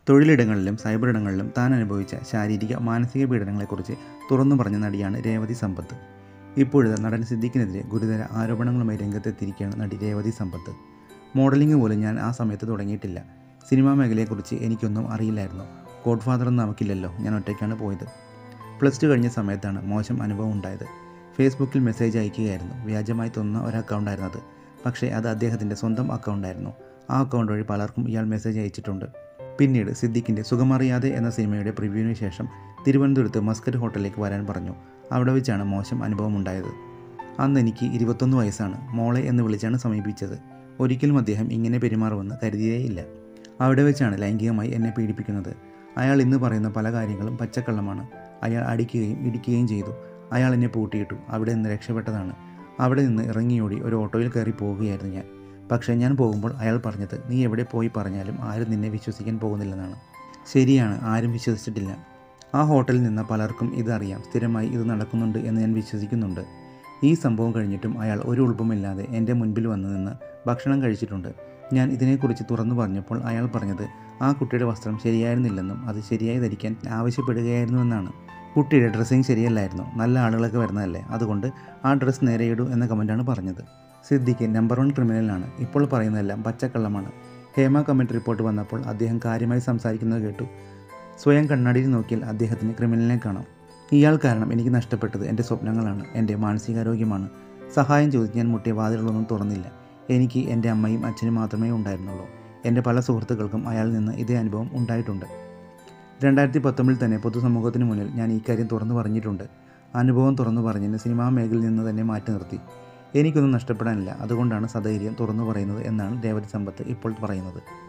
തൊഴിലിടങ്ങളിലും cyber ഇടങ്ങളിലും താൻ അനുഭവിച്ച ശാരീരിക മാനസിക പീഡനങ്ങളെക്കുറിച്ച് തുറന്നു പറഞ്ഞ നടിയാണ് രേവതി സമ്പത്ത് ഇപ്പോഴത്തെ നടൻ സിദ്ദിഖിനെതിരെ ഗുരുതര ആരോപണങ്ങളുമായി രംഗത്തെത്തിയിരിക്കുകയാണ് നടി രേവതി സമ്പത്ത് മോഡലിംഗ് പോലും ഞാൻ ആ സമയത്ത് തുടങ്ങിയിട്ടില്ല സിനിമാ മേഖലയെക്കുറിച്ച് എനിക്കൊന്നും അറിയില്ലായിരുന്നു ഗോഡ് ഫാദർ ഒന്നും നമുക്കില്ലല്ലോ ഞാൻ ഒറ്റയ്ക്കാണ് പോയത് പ്ലസ് ടു കഴിഞ്ഞ സമയത്താണ് മോശം അനുഭവം ഉണ്ടായത് ഫേസ്ബുക്കിൽ മെസ്സേജ് അയക്കുകയായിരുന്നു വ്യാജമായി തോന്നുന്ന ഒരു അക്കൗണ്ടായിരുന്നു അത് പക്ഷേ അത് അദ്ദേഹത്തിൻ്റെ സ്വന്തം അക്കൗണ്ടായിരുന്നു ആ അക്കൗണ്ട് വഴി പലർക്കും ഇയാൾ മെസ്സേജ് അയച്ചിട്ടുണ്ട് പിന്നീട് സിദ്ദിഖിൻ്റെ സുഖമറിയാതെ എന്ന സിനിമയുടെ പ്രിവ്യൂവിന് ശേഷം തിരുവനന്തപുരത്ത് മസ്കറ്റ് ഹോട്ടലിലേക്ക് വരാൻ പറഞ്ഞു അവിടെ വെച്ചാണ് മോശം അനുഭവം ഉണ്ടായത് അന്ന് എനിക്ക് ഇരുപത്തൊന്ന് വയസ്സാണ് മോളെ എന്ന് വിളിച്ചാണ് സമീപിച്ചത് ഒരിക്കലും അദ്ദേഹം ഇങ്ങനെ പെരുമാറുമെന്ന് കരുതിയേയില്ല അവിടെ വെച്ചാണ് ലൈംഗികമായി എന്നെ പീഡിപ്പിക്കുന്നത് അയാൾ ഇന്ന് പറയുന്ന പല കാര്യങ്ങളും പച്ചക്കള്ളമാണ് അയാൾ അടിക്കുകയും ഇടിക്കുകയും ചെയ്തു അയാൾ എന്നെ പൂട്ടിയിട്ടു അവിടെ നിന്ന് രക്ഷപ്പെട്ടതാണ് അവിടെ നിന്ന് ഇറങ്ങിയോടി ഒരു ഓട്ടോയിൽ കയറി പോവുകയായിരുന്നു ഞാൻ പക്ഷേ ഞാൻ പോകുമ്പോൾ അയാൾ പറഞ്ഞത് നീ എവിടെ പോയി പറഞ്ഞാലും ആരും നിന്നെ വിശ്വസിക്കാൻ പോകുന്നില്ലെന്നാണ് ശരിയാണ് ആരും വിശ്വസിച്ചിട്ടില്ല ആ ഹോട്ടലിൽ നിന്ന് പലർക്കും ഇതറിയാം സ്ഥിരമായി ഇത് നടക്കുന്നുണ്ട് എന്ന് ഞാൻ വിശ്വസിക്കുന്നുണ്ട് ഈ സംഭവം കഴിഞ്ഞിട്ടും അയാൾ ഒരു ഉൾപ്പമില്ലാതെ എൻ്റെ മുൻപിൽ വന്നു നിന്ന് ഭക്ഷണം കഴിച്ചിട്ടുണ്ട് ഞാൻ ഇതിനെക്കുറിച്ച് തുറന്നു പറഞ്ഞപ്പോൾ അയാൾ പറഞ്ഞത് ആ കുട്ടിയുടെ വസ്ത്രം ശരിയായിരുന്നില്ലെന്നും അത് ശരിയായി ധരിക്കാൻ ആവശ്യപ്പെടുകയായിരുന്നുവെന്നാണ് കുട്ടിയുടെ ഡ്രസ്സിങ് ശരിയല്ലായിരുന്നു നല്ല ആളുകളൊക്കെ വരുന്നതല്ലേ അതുകൊണ്ട് ആ ഡ്രസ്സ് നേരെയിടൂ എന്ന കമൻറ്റാണ് പറഞ്ഞത് സിദ്ദിഖ് നമ്പർ വൺ ക്രിമിനലാണ് ഇപ്പോൾ പറയുന്നതെല്ലാം പച്ചക്കള്ളമാണ് ഹേമ കമ്മിറ്റി റിപ്പോർട്ട് വന്നപ്പോൾ അദ്ദേഹം കാര്യമായി സംസാരിക്കുന്നത് കേട്ടു സ്വയം കണ്ണാടിയിൽ നോക്കിയാൽ അദ്ദേഹത്തിന് ക്രിമിനലിനെ കാണാം ഇയാൾ കാരണം എനിക്ക് നഷ്ടപ്പെട്ടത് എൻ്റെ സ്വപ്നങ്ങളാണ് എൻ്റെ മാനസികാരോഗ്യമാണ് സഹായം ചോദിച്ച് ഞാൻ മുട്ടിയ വാതിലുകളൊന്നും തുറന്നില്ല എനിക്ക് എൻ്റെ അമ്മയും അച്ഛനും മാത്രമേ ഉണ്ടായിരുന്നുള്ളൂ എൻ്റെ പല സുഹൃത്തുക്കൾക്കും അയാളിൽ നിന്ന് ഇതേ അനുഭവം ഉണ്ടായിട്ടുണ്ട് രണ്ടായിരത്തി പത്തൊമ്പതിൽ തന്നെ പൊതുസമൂഹത്തിന് മുന്നിൽ ഞാൻ ഈ കാര്യം തുറന്നു പറഞ്ഞിട്ടുണ്ട് അനുഭവം തുറന്നു പറഞ്ഞതിന് സിനിമാ മേഖലയിൽ നിന്ന് തന്നെ മാറ്റി നിർത്തി എനിക്കൊന്നും നഷ്ടപ്പെടാനില്ല അതുകൊണ്ടാണ് സധൈര്യം തുറന്നു പറയുന്നത് എന്നാണ് രേവതി സമ്പത്ത് ഇപ്പോൾ പറയുന്നത്